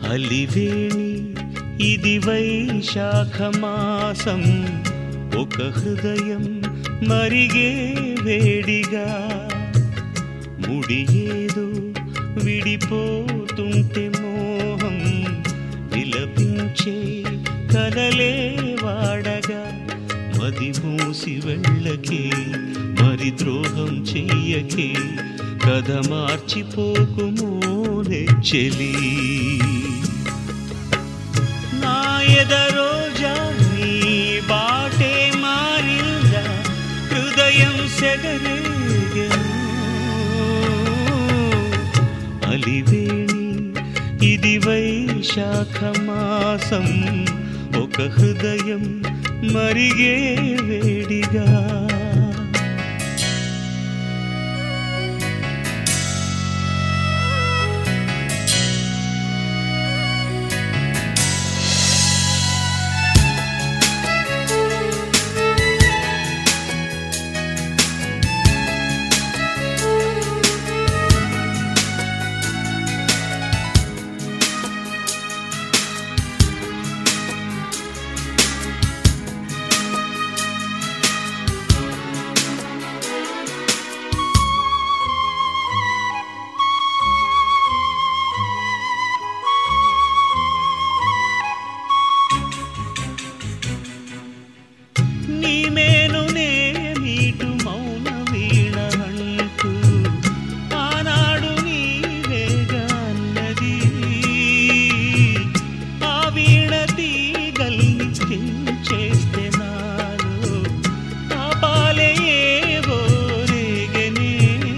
అలివేణి ఇది వైశాఖ మాసం ఒక హృదయం మరిగే వేడిగా ముడి ఏదో విడిపోతుంటే మోహం విలపించే కలలే వాడగా మది మూసి వెళ్ళకే మరి ద్రోహం చెయ్యకే కథ మార్చిపోకుమో చెలి నా ఎదరోజా నీ బాటే మారిందా హృదయం సెగరేగెను అలివేణి ఇది వైశాఖ మాసం ఒక హృదయం మరిగే వేడిగా నీ మేనునే నీటు మౌన వీణ అంటూ ఆనాడు నీవేగా అన్నది ఆ వీణ తీగల్ని చేస్తే నాలో ఆ పాలే ఏవో రేగనే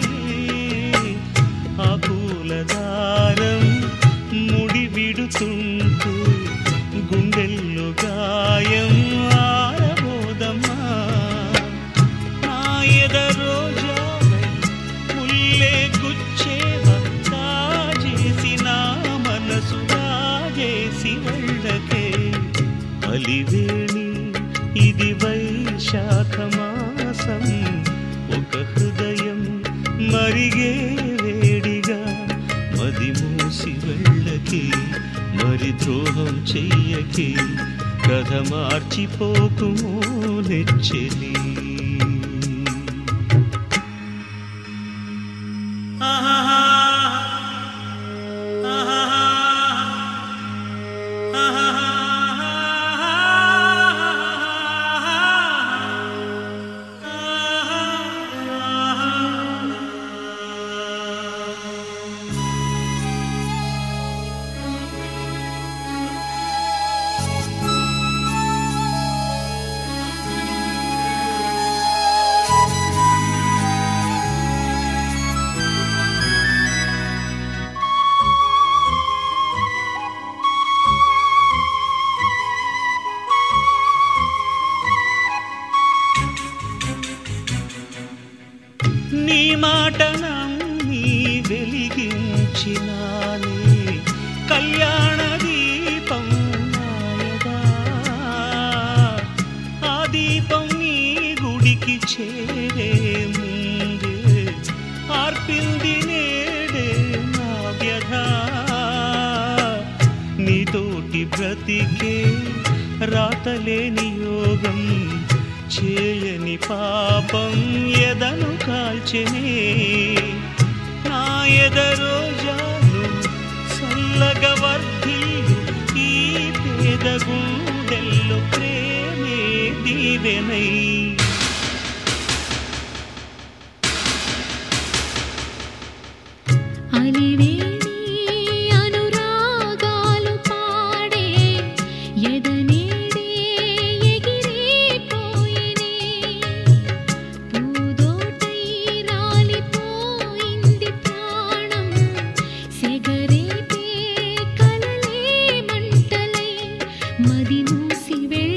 ఆ పూలదారం ముడి విడుతుంటే గుండెల్లో గాయం ఆరబోదమ్మా నా ఎదరోజావై ముల్లే గుచ్చేవా కాజేసి నా మనసు రాజేసి వెళ్ళకే అలివేణి ఇది వైశాఖ మాసం ఒక హృదయం మరిగే వేడిగా మది మూసి వెళ్ళకే మరి ద్రోహం చెయ్యకే కథ మార్చిపోకుమో నెచ్చెలి నీ మాట నమ్మి వెలిగించినానే కళ్యాణ దీపం నాయదా ఆ దీపం నీ గుడికి చేరే ముందే ఆర్పింది నేడే నా వ్యధ నీతోటి బ్రతికే రాతలేని యోగం చేయని పాపం ఎదను కాల్చెనే నా ఎదరోజాను చల్లగ వర్ధిల్లు ఈ పేద గుండెల్లో ప్రేమే దీవెనై అలివేణి అనురాగాలు పాడే ఎదనేడే ఎగిరిపోయినే పూదోటై రాలిపోయింది ప్రాణం సెగరేపే కలలే మంటలై మది మూసి వెళ్ళ